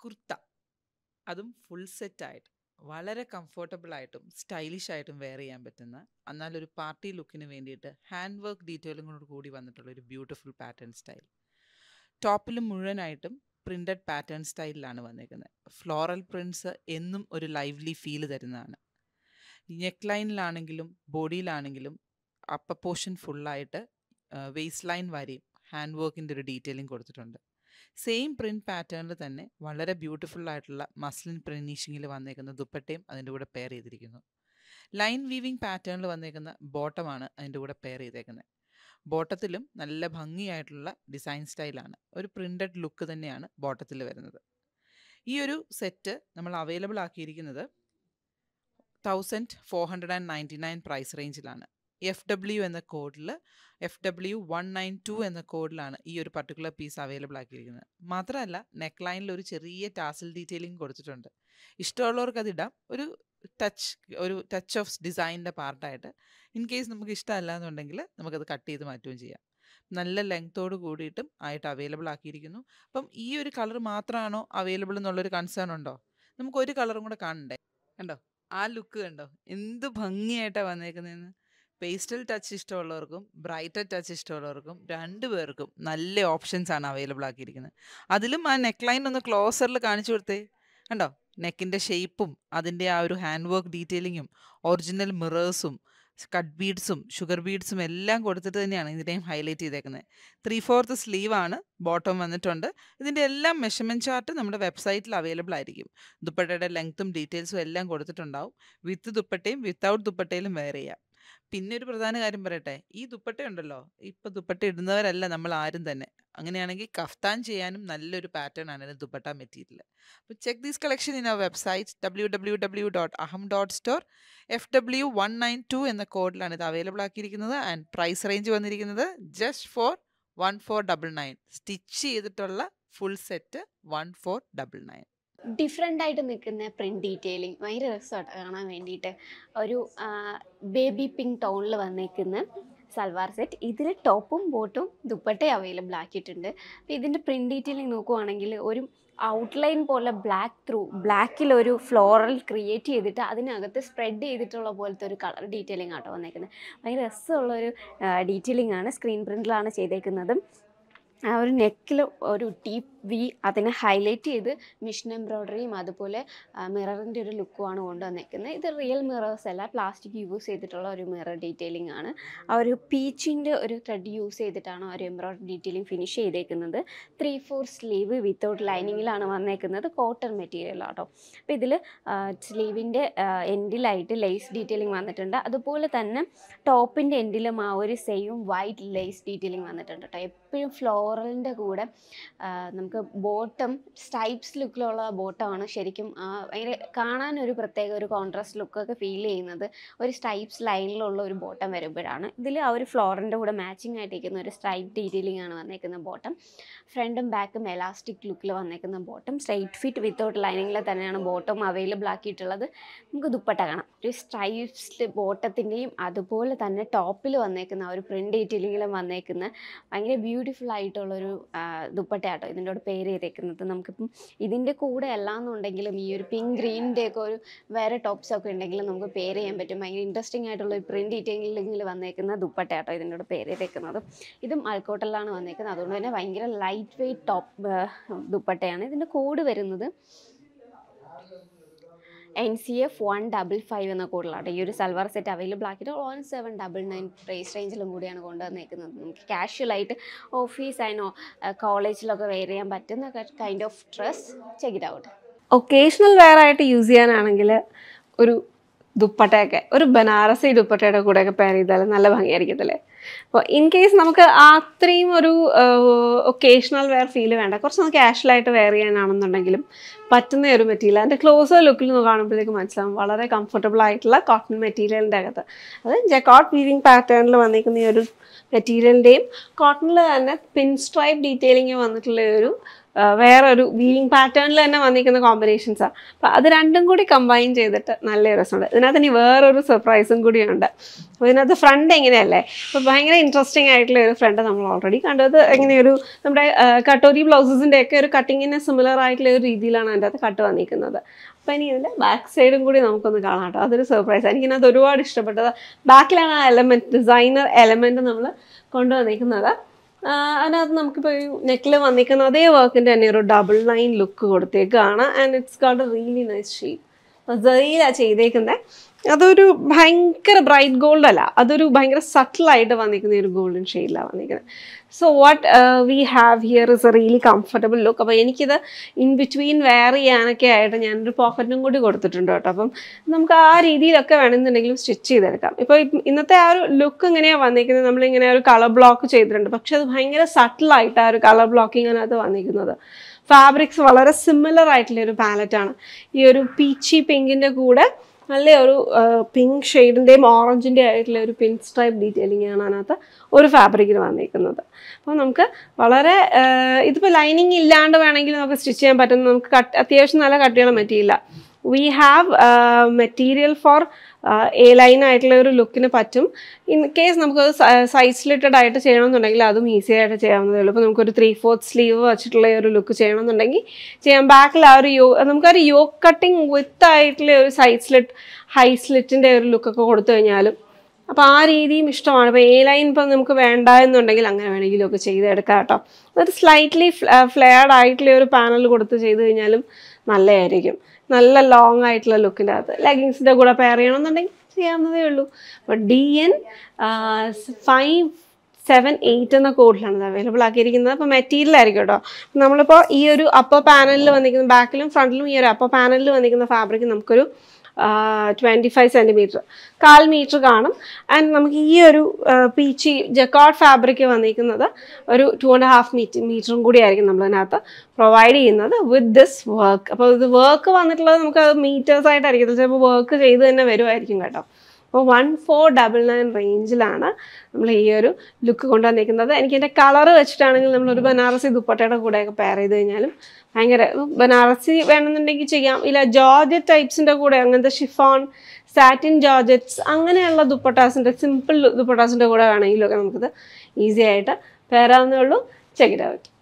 കുർത്ത അതും ഫുൾ സെറ്റായിട്ട് വളരെ കംഫർട്ടബിൾ ആയിട്ടും സ്റ്റൈലിഷ് ആയിട്ടും വെയർ ചെയ്യാൻ പറ്റുന്ന എന്നാൽ ഒരു പാർട്ടി ലുക്കിന് വേണ്ടിയിട്ട് ഹാൻഡ് വർക്ക് ഡീറ്റെയിലിങ്ങോട് കൂടി വന്നിട്ടുള്ള ഒരു ബ്യൂട്ടിഫുൾ പാറ്റേൺ സ്റ്റൈൽ ടോപ്പിൽ മുഴുവനായിട്ടും പ്രിൻറ്റഡ് പാറ്റേൺ സ്റ്റൈലിലാണ് വന്നേക്കുന്നത് ഫ്ലോറൽ പ്രിൻറ്റ്സ് എന്നും ഒരു ലൈവ്ലി ഫീൽ തരുന്നതാണ് നെക്ക് ലൈനിലാണെങ്കിലും ബോഡിയിലാണെങ്കിലും അപ്പർ പോർഷൻ ഫുള്ളായിട്ട് വേസ്റ്റ് ലൈൻ വരെയും ഹാൻഡ് വർക്കിൻ്റെ ഒരു ഡീറ്റെയിലിംഗ് കൊടുത്തിട്ടുണ്ട് സെയിം പ്രിൻറ്റ് പാറ്റേണിൽ തന്നെ വളരെ ബ്യൂട്ടിഫുൾ ആയിട്ടുള്ള മസ്ലിൻ പ്രിനീഷിങ്ങിൽ വന്നേക്കുന്ന ദുപ്പട്ടയും അതിൻ്റെ കൂടെ പെയർ ചെയ്തിരിക്കുന്നു ലൈൻ വീവിങ് പാറ്റേണിൽ വന്നേക്കുന്ന ബോട്ടമാണ് അതിൻ്റെ കൂടെ പെയർ ചെയ്തേക്കുന്നത് ബോട്ടത്തിലും നല്ല ഭംഗിയായിട്ടുള്ള ഡിസൈൻ സ്റ്റൈലാണ് ഒരു പ്രിൻറ്റഡ് ലുക്ക് തന്നെയാണ് ബോട്ടത്തിൽ വരുന്നത് ഈ ഒരു സെറ്റ് നമ്മൾ അവൈലബിൾ ആക്കിയിരിക്കുന്നത് thousand four hundred and ninety nine price റേഞ്ചിലാണ് എഫ് ഡബ്ല്യു എന്ന കോഡിൽ F W one nine two എന്ന കോഡിലാണ് ഈ ഒരു പർട്ടിക്കുലർ പീസ് അവൈലബിൾ ആക്കിയിരിക്കുന്നത് മാത്രമല്ല നെക്ക് ലൈനിൽ ഒരു ചെറിയ ടാസിൽ ഡീറ്റെയിലിംഗ് കൊടുത്തിട്ടുണ്ട് ഇഷ്ടമുള്ളവർക്ക് അതിടാം ഒരു ടച്ച് ഒരു ടച്ച് ഓഫ് ഡിസൈനിൻ്റെ പാർട്ടായിട്ട് ഇൻ കേസ് നമുക്ക് ഇഷ്ടമല്ല എന്നുണ്ടെങ്കിൽ നമുക്കത് കട്ട് ചെയ്ത് മാറ്റുകയും ചെയ്യാം നല്ല ലെങ്ത്തോട് കൂടിയിട്ടും ആയിട്ട് അവൈലബിൾ ആക്കിയിരിക്കുന്നു അപ്പം ഈ ഒരു കളർ മാത്രമാണോ അവൈലബിൾ എന്നുള്ളൊരു കൺസേൺ ഉണ്ടോ നമുക്ക് ഒരു കളറും കൂടെ കാണണ്ടേ കണ്ടോ ആ ലുക്ക് കണ്ടോ എന്ത് ഭംഗിയായിട്ടാണ് വന്നേക്കുന്നതെന്ന് പേസ്റ്റൽ ടച്ച് ഇഷ്ടമുള്ളവർക്കും ബ്രൈറ്റർ ടച്ച് ഇഷ്ടമുള്ളവർക്കും രണ്ട് പേർക്കും നല്ല ഓപ്ഷൻസ് ആണ് അവൈലബിൾ ആക്കിയിരിക്കുന്നത് അതിലും ആ നെക്ക് ലൈൻ ഒന്ന് ക്ലോസറിൽ കാണിച്ചു കൊടുത്തേ കണ്ടോ നെക്കിൻ്റെ ഷേപ്പും അതിൻ്റെ ആ ഒരു ഹാൻഡ് വർക്ക് ഡീറ്റെയിലിങ്ങും ഒറിജിനൽ മിറേഴ്സും കട്ട് ബീഡ്സും ഷുഗർ ബീഡ്സും എല്ലാം കൊടുത്തിട്ട് തന്നെയാണ് ഇതിനെയും ഹൈലൈറ്റ് ചെയ്തേക്കുന്നത് ത്രീ ഫോർത്ത് സ്ലീവാണ് ബോട്ടം വന്നിട്ടുണ്ട് ഇതിൻ്റെ എല്ലാം മെഷർമെൻറ്റ് ചാർട്ട് നമ്മുടെ വെബ്സൈറ്റിൽ അവൈലബിൾ ആയിരിക്കും ദുപ്പട്ടയുടെ ലെങ്ത്തും ഡീറ്റെയിൽസും എല്ലാം കൊടുത്തിട്ടുണ്ടാവും വിത്ത് ദുപ്പട്ടയും വിത്തൗട്ട് ദുപ്പട്ടയിലും വെയർ ചെയ്യാം പിന്നെ ഒരു പ്രധാന കാര്യം പറയട്ടെ ഈ ദുപ്പട്ട ഉണ്ടല്ലോ ഇപ്പൊ ദുപ്പട്ട ഇടുന്നവരല്ല നമ്മൾ ആരും തന്നെ അങ്ങനെയാണെങ്കിൽ കഫ്താൻ ചെയ്യാനും നല്ലൊരു പാറ്റേൺ ആണ് ഇതിന് ദുപ്പട്ട മെറ്റീരിയൽ അപ്പോൾ check these collection in our website W W W dot Aham dot store F W one nine two എന്ന കോഡിലാണ് ഇത് അവൈലബിൾ ആക്കിയിരിക്കുന്നത് ആൻഡ് പ്രൈസ് റേഞ്ച് വന്നിരിക്കുന്നത് just four one four double nine stitch ചെയ്തിട്ടുള്ള full set one four double nine different ആയിട്ട് നിൽക്കുന്ന print detailing ഭയങ്കര രസമായിട്ട് കാണാൻ വേണ്ടിയിട്ട് ഒരു ബേബി പിങ്ക് ടോണിൽ വന്നേക്കുന്ന സൽവാർ സെറ്റ് ഇതിൽ ടോപ്പും ബോട്ടും ദുപ്പട്ടയും അവൈലബിൾ ആക്കിയിട്ടുണ്ട് അപ്പോൾ ഇതിൻ്റെ പ്രിന്റ് ഡീറ്റെയിലിംഗ് നോക്കുവാണെങ്കിൽ ഒരു ഔട്ട്ലൈൻ പോലെ ബ്ലാക്ക് ത്രൂ ബ്ലാക്കിൽ ഒരു ഫ്ലോറൽ ക്രിയേറ്റ് ചെയ്തിട്ട് അതിനകത്ത് സ്പ്രെഡ് ചെയ്തിട്ടുള്ള പോലത്തെ ഒരു കളർ ഡീറ്റെയിലിംഗ് ആട്ടോ വന്നേക്കുന്നത് ഭയങ്കര രസമുള്ളൊരു ഡീറ്റെയിലിംഗ് ആണ് സ്ക്രീൻ പ്രിൻറ്റിലാണ് ചെയ്തേക്കുന്നത് ആ ഒരു നെക്കിൽ ഒരു ഡീപ്പ് വി അതിനെ ഹൈലൈറ്റ് ചെയ്ത് മിഷൻ എംബ്രോയ്ഡറിയും അതുപോലെ മിററിൻ്റെ ഒരു ലുക്കുമാണ് കൊണ്ടുവന്നേക്കുന്നത് ഇത് റിയൽ മിറേഴ്സ് അല്ല പ്ലാസ്റ്റിക് യൂസ് ചെയ്തിട്ടുള്ള ഒരു മിറർ ഡീറ്റെയിലിംഗ് ആണ് ആ ഒരു പീച്ചിൻ്റെ ഒരു ത്രെഡ് യൂസ് ചെയ്തിട്ടാണ് ആ ഒരു എംബ്രോയ്ഡറി ഡീറ്റെയിലിംഗ് ഫിനിഷ് ചെയ്തേക്കുന്നത് ത്രീ ഫോർ സ്ലീവ് വിത്തൗട്ട് ലൈനിങ്ങിലാണ് വന്നേക്കുന്നത് കോട്ടൺ മെറ്റീരിയൽ ആട്ടോ അപ്പോൾ ഇതിൽ സ്ലീവിൻ്റെ എൻഡിലായിട്ട് ലേസ് ഡീറ്റെയിലിംഗ് വന്നിട്ടുണ്ട് അതുപോലെ തന്നെ ടോപ്പിൻ്റെ എൻഡിലും ആ ഒരു സെയിം വൈറ്റ് ലേസ് ഡീറ്റെയിലിംഗ് വന്നിട്ടുണ്ട് കേട്ടോ എപ്പോഴും ഫ്ലോറലിൻ്റെ കൂടെ ആ, നമുക്ക് ബോട്ടം സ്ട്രൈപ്സ് ലുക്കിലുള്ള ബോട്ടമാണ് ശരിക്കും ആ, ഭയങ്കര കാണാൻ ഒരു പ്രത്യേക ഒരു കോൺട്രാസ്റ്റ് ലുക്കൊക്കെ ഫീൽ ചെയ്യുന്നത് ഒരു സ്ട്രൈപ്സ് ലൈനിലുള്ള ഒരു ബോട്ടം വരുമ്പോഴാണ് ഇതിൽ ആ ഒരു ഫ്ലോറിൻ്റെ കൂടെ മാച്ചിങ് ആയിട്ടിരിക്കുന്ന ഒരു സ്ട്രൈപ്പ് ഡീറ്റെയിലിംഗ് ആണ് വന്നേക്കുന്ന ബോട്ടം ഫ്രണ്ടും ബാക്കും എലാസ്റ്റിക് ലുക്കിൽ വന്നേക്കുന്ന ബോട്ടം സ്ട്രൈറ്റ് ഫിറ്റ് വിത്തൗട്ട് ലൈനിങ്ങിൽ തന്നെയാണ് ബോട്ടം അവൈലബിൾ ആക്കിയിട്ടുള്ളത് നമുക്ക് ദുപ്പട്ട കാണാം ഒരു സ്ട്രൈപ്സ്ഡ് ബോട്ടത്തിൻ്റെയും അതുപോലെ തന്നെ ടോപ്പിൽ വന്നേക്കുന്ന ആ ഒരു പ്രിൻ്റ് ഡീറ്റെയിലിങ്ങിലും വന്നേക്കുന്ന ഭയങ്കര ബ്യൂട്ടിഫുൾ ആയിട്ടുള്ളൊരു ആ, ദുപ്പട്ടയാട്ടോ ഇതിൻ്റെ കൂടെ പേര് ചെയ്തേക്കുന്നത് നമുക്കിപ്പം ഇതിൻ്റെ കൂടെ അല്ലാന്നുണ്ടെങ്കിലും ഈ ഒരു പിങ്ക് ഗ്രീനിൻ്റെ ഒക്കെ ഒരു വേറെ ടോപ്സ് ഒക്കെ ഉണ്ടെങ്കിലും നമുക്ക് പേര് ചെയ്യാൻ പറ്റും ഭയങ്കര ഇൻട്രസ്റ്റിംഗ് ആയിട്ടുള്ള ഒരു പ്രിൻ്റ് ഡീറ്റെയിലിങ്ങിൽ വന്നേക്കുന്ന ദുപ്പട്ടയാട്ടോ ഇതിൻ്റെ കൂടെ പേര് ചെയ്തേക്കുന്നത് ഇതും അൽക്കോട്ടലാണ് വന്നേക്കുന്നത് അതുകൊണ്ട് തന്നെ ഭയങ്കര ലൈറ്റ് വെയ്റ്റ് ടോപ്പ് ദുപ്പട്ടയാണ് ഇതിൻ്റെ കോഡ് വരുന്നത് N C F one double five എന്ന കോഡിലാണ് ഈ ഒരു സൽവാർ സെറ്റ് അവൈലബിൾ ആക്കിയിട്ട് one seven double nine price റേഞ്ചിലും കൂടിയാണ് കൊണ്ടുവന്നേക്കുന്നത് നമുക്ക് കാഷ്വലായിട്ട് ഓഫീസ് ആൻഡ് കോളേജിലൊക്കെ വെയർ ചെയ്യാൻ പറ്റുന്ന kind of dress check it out occasional wear ആയിട്ട് യൂസ് ചെയ്യാനാണെങ്കിൽ ഒരു ദുപ്പട്ടയൊക്കെ ഒരു ബനാറസി ദുപ്പട്ടയുടെ കൂടെയൊക്കെ പെയർ ചെയ്താൽ നല്ല ഭംഗിയായിരിക്കത്തില്ലേ അപ്പോൾ ഇൻ കേസ് നമുക്ക് ആ അത്രയും ഒരു ഒക്കേഷണൽ വെയർ ഫീൽ വേണ്ട കുറച്ച് നമുക്ക് കാഷ്വലായിട്ട് വെയർ ചെയ്യാനാണെന്നുണ്ടെങ്കിലും പറ്റുന്ന ഒരു മെറ്റീരിയൽ അതിൻ്റെ ക്ലോസർ ലുക്കിൽ കാണുമ്പോഴത്തേക്ക് മനസ്സിലാവും വളരെ കംഫർട്ടബിൾ ആയിട്ടുള്ള കോട്ടൺ മെറ്റീരിയലിൻ്റെ അകത്ത് അത് ജക്കോട്ട് വീവിങ് പാറ്റേണിൽ വന്നിരിക്കുന്ന ഈ ഒരു മെറ്റീരിയലിൻ്റെയും കോട്ടണിൽ തന്നെ പിൻ സ്ട്രൈപ്പ് ഡീറ്റെയിലിംഗ് വന്നിട്ടുള്ള ഒരു ആ, വേറൊരു വീവിങ് പാറ്റേണിൽ തന്നെ വന്നിരിക്കുന്ന കോമ്പിനേഷൻസാണ് അപ്പോൾ അത് രണ്ടും കൂടി കമ്പൈൻ ചെയ്തിട്ട് നല്ല രസമുണ്ട് ഇതിനകത്ത് ഇനി വേറൊരു സർപ്രൈസും കൂടിയുണ്ട് അപ്പോൾ ഇതിനകത്ത് ഫ്രണ്ട് എങ്ങനെയല്ലേ അപ്പോൾ ഭയങ്കര ഇൻട്രസ്റ്റിംഗ് ആയിട്ടുള്ള ഒരു ഫ്രണ്ട് നമ്മൾ ഓൾറെഡി കണ്ടത് എങ്ങനെയൊരു നമ്മുടെ ആ, കട്ടോരി ബ്ലൗസസിൻ്റെ ഒക്കെ ഒരു കട്ടിങ്ങിന് സിമിലർ ആയിട്ടുള്ള ഒരു രീതിയിലാണ് അതിൻ്റെ അകത്ത് കട്ട് വന്നിരിക്കുന്നത് അപ്പോൾ ഇനി ഇതിൻ്റെ ബാക്ക് സൈഡും കൂടി നമുക്കൊന്ന് കാണാം കേട്ടോ അതൊരു സർപ്രൈസ് എനിക്കിനകത്ത് ഒരുപാട് ഇഷ്ടപ്പെട്ടത് ബാക്കിലാണ് ആ എലമെൻറ്റ് ഡിസൈനർ എലമെൻറ്റ് നമ്മൾ കൊണ്ടുവന്നിരിക്കുന്നത് ആഹ് അതിനകത്ത് നമുക്കിപ്പോൾ ഒരു നെക്കിൽ വന്നിരിക്കുന്ന അതേ വർക്കിൻ്റെ തന്നെ ഒരു ഡബിൾ ലൈൻ ലുക്ക് കൊടുത്തേക്കാണ് and it's got a really nice shape സെയിലാണ് ചെയ്തേക്കുന്നത് അതൊരു ഭയങ്കര ബ്രൈറ്റ് ഗോൾഡ് അല്ല അതൊരു ഭയങ്കര സട്ടിലായിട്ട് വന്നിരിക്കുന്ന ഒരു ഗോൾഡൻ ഷെയ്ഡിലാണ് വന്നിരിക്കുന്നത് so what we have here is a really comfortable look അപ്പോൾ എനിക്കിത് ഇൻ ബിറ്റ്വീൻ വെയർ ചെയ്യാനൊക്കെ ആയിട്ട് ഞാനൊരു പോക്കറ്റും കൂടി കൊടുത്തിട്ടുണ്ട് കേട്ടോ അപ്പം നമുക്ക് ആ രീതിയിലൊക്കെ വേണമെന്നുണ്ടെങ്കിലും സ്റ്റിച്ച് ചെയ്തെടുക്കാം ഇപ്പോൾ ഇന്നത്തെ ആ ഒരു ലുക്ക് ഇങ്ങനെയാണ് വന്നിരിക്കുന്നത് നമ്മളിങ്ങനെ ഒരു കളർ ബ്ലോക്ക് ചെയ്തിട്ടുണ്ട് പക്ഷെ അത് ഭയങ്കര സട്ടിലായിട്ട് ആ ഒരു കളർ ബ്ലോക്കിംഗ് അതിനകത്ത് വന്നിരിക്കുന്നത് ഫാബ്രിക്സ് വളരെ സിമിലർ ആയിട്ടുള്ള ഒരു പാലറ്റാണ് ഈ ഒരു പീച്ചി പിങ്കിൻ്റെ കൂടെ നല്ല ഒരു പിങ്ക് ഷെയ്ഡിൻ്റെയും ഓറഞ്ചിൻ്റെ ആയിട്ടുള്ള ഒരു പിൻ സ്ട്രൈപ്പ് ഡീറ്റെയിലിംഗ് ആണ് അതിനകത്ത് ഒരു ഫാബ്രിക്കിൽ വന്നിരിക്കുന്നത് അപ്പോൾ നമുക്ക് വളരെ ഇതിപ്പോൾ ലൈനിങ് ഇല്ലാണ്ട് വേണമെങ്കിൽ നമുക്ക് സ്റ്റിച്ച് ചെയ്യാൻ പറ്റുന്ന നമുക്ക് കട്ട് അത്യാവശ്യം നല്ല കട്ടിയുള്ള മെറ്റീരിയല we have material for A line ആയിട്ടുള്ള ഒരു ലുക്കിന് പറ്റും ഇൻ കേസ് നമുക്ക് സൈഡ് സ്ലിറ്റഡ് ആയിട്ട് ചെയ്യണമെന്നുണ്ടെങ്കിൽ അതും ഈസി ആയിട്ട് ചെയ്യാവുന്നതേ ഉള്ളൂ ഇപ്പോൾ നമുക്കൊരു ത്രീ ഫോർത്ത് സ്ലീവ് വെച്ചിട്ടുള്ള ഒരു ലുക്ക് ചെയ്യണമെന്നുണ്ടെങ്കിൽ ചെയ്യാം ബാക്കിൽ ആ ഒരു യോ നമുക്കൊരു യോ കട്ടിങ് വിത്ത് ആയിട്ടുള്ള ഒരു സൈഡ് സ്ലിറ്റ് ഹൈ സ്ലിറ്റിൻ്റെ ഒരു ലുക്കൊക്കെ കൊടുത്തു കഴിഞ്ഞാലും അപ്പോൾ ആ രീതിയും ഇഷ്ടമാണ് ഇപ്പോൾ എ ലൈൻ ഇപ്പം നമുക്ക് വേണ്ട എന്നുണ്ടെങ്കിൽ അങ്ങനെ വേണമെങ്കിലും ഒക്കെ ചെയ്തെടുക്കാം കേട്ടോ ഒരു സ്ലൈറ്റ്ലി ഫ്ലെയർഡ് ആയിട്ടുള്ള ഒരു പാനൽ കൊടുത്ത് ചെയ്ത് കഴിഞ്ഞാലും നല്ലതായിരിക്കും നല്ല ലോങ് ആയിട്ടുള്ള ലുക്കിൻ്റെ അകത്ത് ലെഗിങ്സിൻ്റെ കൂടെ പെയർ ചെയ്യണമെന്നുണ്ടെങ്കിൽ ചെയ്യാവുന്നതേ ഉള്ളൂ അപ്പോൾ D N five seven eight എന്ന കോഡിലാണ് ഇത് അവൈലബിൾ ആക്കിയിരിക്കുന്നത് അപ്പോൾ മെറ്റീരിയൽ ആയിരിക്കും കേട്ടോ നമ്മളിപ്പോൾ ഈ ഒരു അപ്പർ പാനലിൽ വന്നിരിക്കുന്ന ബാക്കിലും ഫ്രണ്ടിലും ഈ ഒരു അപ്പർ പാനലിൽ വന്നിരിക്കുന്ന ഫാബ്രിക് നമുക്കൊരു ട്വൻറ്റി ഫൈവ് സെൻറ്റിമീറ്റർ കാൽ മീറ്റർ കാണും ആൻഡ് നമുക്ക് ഈ ഒരു പീച്ചി ജക്കാർഡ് ഫാബ്രിക് വന്നിരിക്കുന്നത് ഒരു ടു ആൻഡ് ഹാഫ് മീറ്റർ മീറ്ററും കൂടി ആയിരിക്കും നമ്മൾ അതിനകത്ത് പ്രൊവൈഡ് ചെയ്യുന്നത് വിത്ത് ദിസ് വർക്ക് അപ്പോൾ ഇത് വർക്ക് വന്നിട്ടുള്ളത് നമുക്ക് അത് മീറ്റേഴ്സ് ആയിട്ടായിരിക്കും ചിലപ്പോൾ വർക്ക് ചെയ്ത് തന്നെ വരുമായിരിക്കും കേട്ടോ അപ്പോൾ വൺ ഫോർ ഡബിൾ നയൻ റേഞ്ചിലാണ് നമ്മൾ ഈ ഒരു ലുക്ക് കൊണ്ടുവന്നിരിക്കുന്നത് എനിക്ക് എൻ്റെ കളറ് വെച്ചിട്ടാണെങ്കിൽ നമ്മളൊരു ബനാറസി ദുപ്പട്ടയുടെ കൂടെയൊക്കെ പെയർ ചെയ്ത് കഴിഞ്ഞാലും ഭയങ്കര ബനാറസി വേണമെന്നുണ്ടെങ്കിൽ ചെയ്യാം ഇല്ല ജോർജറ്റ് ടൈപ്സിൻ്റെ കൂടെ അങ്ങനത്തെ ഷിഫോൺ സാറ്റിൻ ജോർജറ്റ്സ് അങ്ങനെയുള്ള ദുപ്പട്ടാസിൻ്റെ സിമ്പിൾ ദുപ്പട്ടാസിൻ്റെ കൂടെ വേണമെങ്കിലൊക്കെ നമുക്കിത് ഈസി ആയിട്ട് പെയർ ആവുന്നേ ഉള്ളൂ ചെക്ക് ഇറ്റ് ഔട്ട്